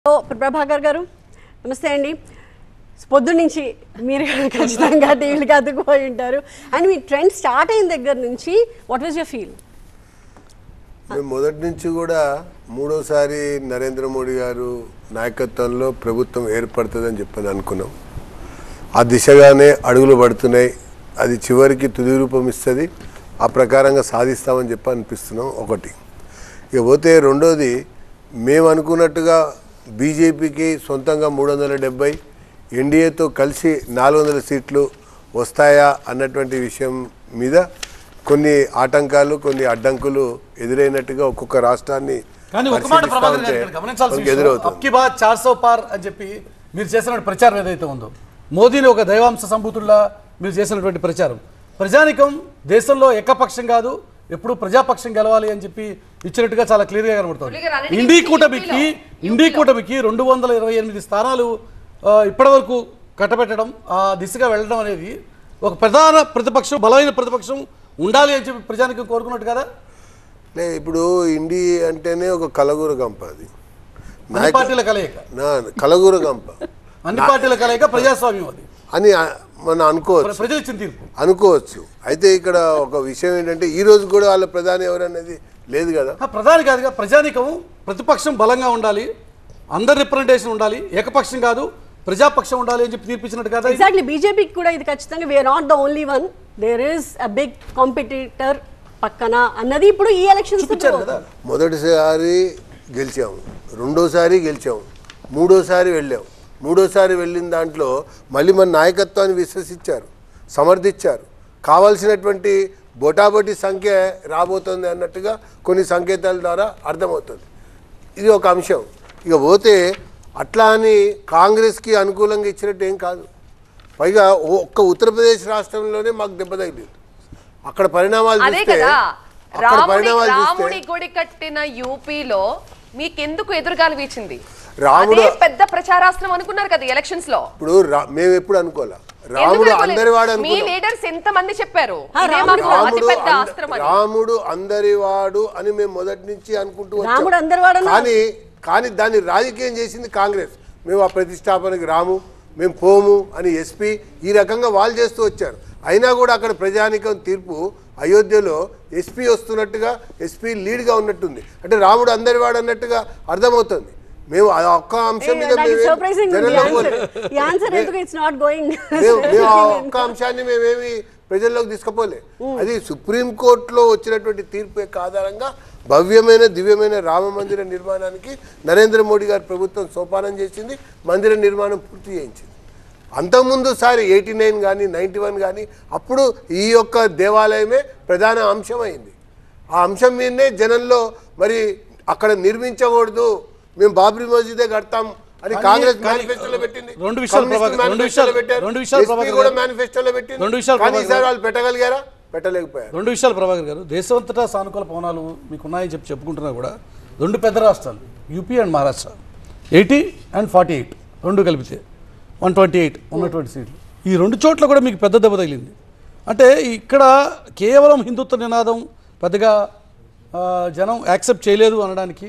ఓ, ప్రభాకర్ గారు నమస్తే అండి పొద్దు నుంచి మీరు ఖచ్చితంగా టీవీలకి అతుకుపోయి ఉంటారు అండ్ మీ ట్రెండ్ స్టార్ట్ అయిన దగ్గర నుంచి వాట్ వాజ్ యర్ ఫీల్ మేము మొదటి నుంచి కూడా మూడోసారి నరేంద్ర మోడీ గారు నాయకత్వంలో ప్రభుత్వం ఏర్పడుతుందని చెప్పని అనుకున్నాం ఆ దిశగానే అడుగులు పడుతున్నాయి అది చివరికి తుది రూపం ఇస్తుంది ఆ ప్రకారంగా సాధిస్తామని చెప్పి అనిపిస్తున్నాం ఒకటి ఇక పోతే రెండోది మేము అనుకున్నట్టుగా బీజేపీకి సొంతంగా మూడు వందల డెబ్బై ఎన్డీఏతో కలిసి నాలుగు వందల సీట్లు వస్తాయా అన్నటువంటి విషయం మీద కొన్ని ఆటంకాలు కొన్ని అడ్డంకులు ఎదురైనట్టుగా ఒక్కొక్క రాష్ట్రాన్ని కానీ ఒక మాట పరిశీలిస్తా ప్రభాకర్ ఉంటే గారు ఇక్కడ గమనించాల్సిన మనకు విషయం, ఎదురవుతుంది అబ్కి బాత్ చార్ సో పార్ అని చెప్పి మీరు చేసినటువంటి ప్రచారం ఏదైతే ఉందో మోదీని ఒక దైవాంశ సంభూతుల్లా మీరు చేసినటువంటి ప్రచారం ప్రజానికం దేశంలో ఏకపక్షం కాదు ఎప్పుడు ప్రజాపక్షం గెలవాలి అని చెప్పి ఇచ్చినట్టుగా చాలా క్లియర్ గా కనబడుతుంది మురళి గారు, అన్నిటికీ ఇండి మించి కూటమికి యూపీలో- ఇండి కూటమికి రెండు వందల ఇరవై ఎనిమిది స్థానాలు ఆ, ఇప్పటివరకు కట్టబెట్టడం ఆ దిశగా వెళ్ళడం అనేది ఒక ప్రధాన ప్రతిపక్షం బలమైన ప్రతిపక్షం ఉండాలి అని చెప్పి ప్రజానికం కోరుకున్నట్టు కదా లే ఇప్పుడు ఇండి అంటేనే ఒక కలగూర గంప అది అన్ని నాయక పార్టీల కలయిక నా కలగూర గంప అన్ని పార్టీల కలయిక ప్రజాస్వామ్యం అది అని ఆ- మనం అనుకోవచ్చు ప్రజలు ఇచ్చిన తీర్పు అనుకోవచ్చు అయితే ఇక్కడ ఒక విషయం ఏంటంటే ఈ రోజు కూడా వాళ్ళ ప్రధాని ఎవరనేది లేదు కదా ఆ, ప్రధాని కాదుగా ప్రజానికం ప్రతిపక్షం బలంగా ఉండాలి అందరి రిప్రజెంటేషన్ ఉండాలి ఏకపక్షం కాదు ప్రజాపక్షం ఉండాలి అని చెప్పి తీర్పిచ్చినట్టు కదా ఇది? ఎగ్జాక్ట్లీ బీజేపీకి కూడా ఇది ఖచ్చితంగా we are not the only one there is a big competitor పక్కన అన్నది ఇప్పుడు ఈ ఎలక్షన్స్ చూపించారు కదా మొదటిసారి గెలిచాము రెండోసారి గెలిచాము మూడోసారి వెళ్ళాం మూడోసారి వెళ్ళిన దాంట్లో మళ్ళీ మన నాయకత్వాన్ని విశ్వసించారు సమర్థించారు కావాల్సినటువంటి బొటాబొటి సంఖ్య రాబోతుంది అన్నట్టుగా కొన్ని సంకేతాల ద్వారా అర్థమవుతుంది ఇది ఒక అంశం ఇక పోతే అట్లా అని కాంగ్రెస్కి అనుకూలంగా ఇచ్చినట్టు ఏం కాదు పైగా ఒక్క ఉత్తరప్రదేశ్ రాష్ట్రంలోనే మాకు దెబ్బ తగిలింది అక్కడ పరిణామాలు అదే చూస్తే కదా అక్కడ రాముడి పరిణామాలు రాముడి చూస్తే గుడి కట్టిన యూపీలో మీకెందుకు ఎదురుగాలి వీచింది రాముడు- అదే పెద్ద ప్రచారాస్త్రం అనుకున్నారు కదా ఎలక్షన్స్ లో ఇప్పుడు రా- మేము ఎప్పుడు అనుకోలే ఎందుకు రాముడు అనుకోలేదు? అందరి వాడు మీ అనుకున్నాం లీడర్స్ ఎంత మంది చెప్పారు ఆ, ఇదే రాముడు- మాకు అతి రాముడు పెద్ద అంద- అస్త్రం అని రాముడు అందరి వాడు అని మేము మొదటి నుంచి అనుకుంటూ వచ్చాం. రాముడు అందరివాడు అన్నా? కానీ కానీ దాన్ని రాజకీయం చేసింది కాంగ్రెస్ మేము ఆ ప్రతిష్టాపనకి రాము మేము పోము అని ఎస్పీ ఈ రకంగా వాళ్ళు చేస్తూ వచ్చారు అయినా కూడా అక్కడ ప్రజానికం తీర్పు అయోధ్యలో ఎస్పీ వస్తున్నట్టుగా ఎస్పీ లీడ్గా ఉన్నట్టుంది అంటే రాముడు అందరి వాడు అన్నట్టుగా అర్థమవుతుంది మేము ఆ ఒక్క అంశం మీద మేమేం సర్ప్రైజింగ్ జనంలో పోలే. ఈ ఆన్సర్ ఎందుకు ఇట్స్ నాట్ గోయింగ్ మేము మేము ఆ ఒక్క అంశాన్ని మేమేమి ప్రజల్లోకి తీసుకుపోలే అది సుప్రీంకోర్టులో వచ్చినటువంటి తీర్పు యొక్క ఆధారంగా భవ్యమైన దివ్యమైన రామ మందిర నిర్మాణానికి నరేంద్ర మోడీ గారి ప్రభుత్వం సోపానం చేసింది మందిర నిర్మాణం పూర్తి చేయించింది అంతకుముందు సారి ఎయిటీ నైన్ కానీ నైంటీ వన్ కానీ అప్పుడు ఈ యొక్క దేవాలయమే ప్రధాన అంశమైంది ఆ అంశం మీదనే జనంలో మరి అక్కడ నిర్మించకూడదు మేము బాబ్రీ మసీదే కడతాం అని కానీ- కాంగ్రెస్ కానీ మేనిఫెస్టోలో పెట్టింది రెండు విషయాలు కమ్యూనిస్టులు ప్రభాకర్, రెండు మేనిఫెస్టోలో విషయాలు- పెట్టారు. రెండు విషయాలు ఎస్పీ ప్రభాకర్ కూడా గారు. మేనిఫెస్టోలో పెట్టింది రెండు విషయాలు కానీ ప్రభాకర్ ఈసారి గారు. వాళ్ళు పెట్టగలిగారా పెట్టలేకపోయారు రెండు విషయాలు ప్రభాకర్ గారు దేశమంతటా సానుకూల పవనాలు మీకు ఉన్నాయని చెప్పి చెప్పుకుంటున్నా కూడా రెండు పెద్ద రాష్ట్రాలు UP and Maharashtra eighty and forty eight రెండు కలిపితే వన్ ట్వంటీ ఎయిట్ ఉన్నటువంటి సీట్లు ఈ రెండు చోట్ల కూడా మీకు పెద్ద దెబ్బ తగిలింది అంటే ఇక్కడ కేవలం హిందుత్వ నినాదం పెద్దగా ఆ, జనం యాక్సెప్ట్ చేయలేదు అనడానికి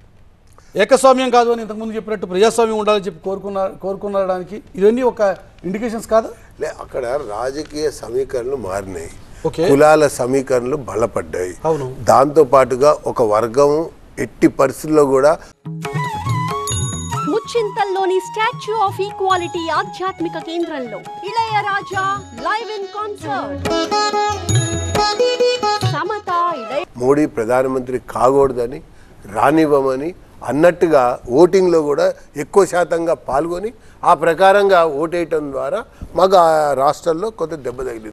ఏకస్వామ్యం కాదు అని ఇంతకుముందు చెప్పినట్టు ప్రజాస్వామ్యం ఉండాలని చెప్పి కోరుకున్న కోరుకునడానికి ఇవన్నీ ఒక ఇండికేషన్స్ కాదా లే అక్కడ రాజకీయ సమీకరణలు మారినాయి ఓకే. కులాల సమీకరణలు బలపడ్డాయి అవును. దాంతో పాటుగా ఒక వర్గం ఎట్టి పరిస్థితుల్లో కూడా ముచ్చింతల్లోని స్టాచ్యూ ఆఫ్ ఈక్వాలిటీ ఆధ్యాత్మిక కేంద్రంలో Ilaiyaraaja live in concert Samatha ఇళయ మోడీ ప్రధానమంత్రి కాకూడదని రానివ్వమని అన్నట్టుగా ఓటింగ్లో కూడా ఎక్కువ శాతంగా పాల్గొని ఆ ప్రకారంగా ఓటేయటం ద్వారా మాకు ఆ రాష్ట్రాల్లో కొంత దెబ్బ తగిలింది